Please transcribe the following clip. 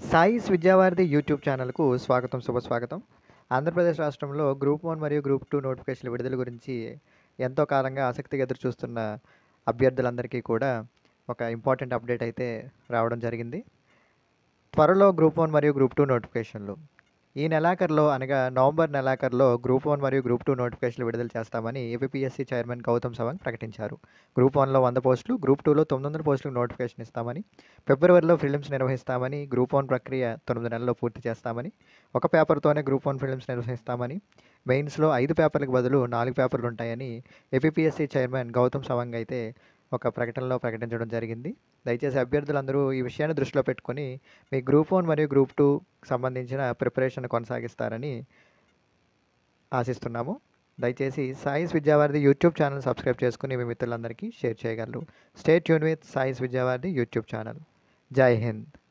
సాయిస్ Vidyavaridhi YouTube ఛానల్కు స్వాగతం శుభస్వాగతం ఆంధ్రప్రదేశ్ రాష్ట్రంలో గ్రూప్ వన్ మరియు గ్రూప్ టూ నోటిఫికేషన్ల విడుదల గురించి ఎంతో కాలంగా ఆసక్తిగా ఎదురు చూస్తున్న అభ్యర్థులందరికీ కూడా ఒక ఇంపార్టెంట్ అప్డేట్ అయితే రావడం జరిగింది త్వరలో గ్రూప్ వన్ మరియు గ్రూప్ టూ నోటిఫికేషన్లు ఈ నెలాఖరులో అనగా నవంబర్ నెలాఖరులో గ్రూప్ వన్ మరియు గ్రూప్ టూ నోటిఫికేషన్లు విడుదల చేస్తామని ఏపీఎస్సీ చైర్మన్ గౌతమ్ సవాంగ్ ప్రకటించారు గ్రూప్ వన్లో వంద పోస్టులు గ్రూప్ టూలో తొమ్మిది వందల పోస్టులకు నోటిఫికేషన్ ఇస్తామని ఫిబ్రవరిలో ఫిలిమ్స్ నిర్వహిస్తామని గ్రూప్ వన్ ప్రక్రియ తొమ్మిది నెలల్లో పూర్తి చేస్తామని ఒక పేపర్తోనే గ్రూప్ వన్ ఫిలిమ్స్ నిర్వహిస్తామని మెయిన్స్లో ఐదు పేపర్లకు బదులు నాలుగు పేపర్లు ఉంటాయని ఏపీఎస్సీ చైర్మన్ గౌతమ్ సవాంగ్ అయితే ఒక ప్రకటనలో ప్రకటించడం జరిగింది దయచేసి అభ్యర్థులందరూ ఈ విషయాన్ని దృష్టిలో పెట్టుకొని మీ గ్రూప్ వన్ మరియు గ్రూప్ టూ సంబంధించిన ప్రిపరేషన్ కొనసాగిస్తారని ఆశిస్తున్నాము దయచేసి Sai's Vidyavaridhi YouTube channel subscribe చేసుకుని మీ మిత్రులందరికీ షేర్ చేయగలరు stay tune with Sai's Vidyavaridhi YouTube channel జై హింద్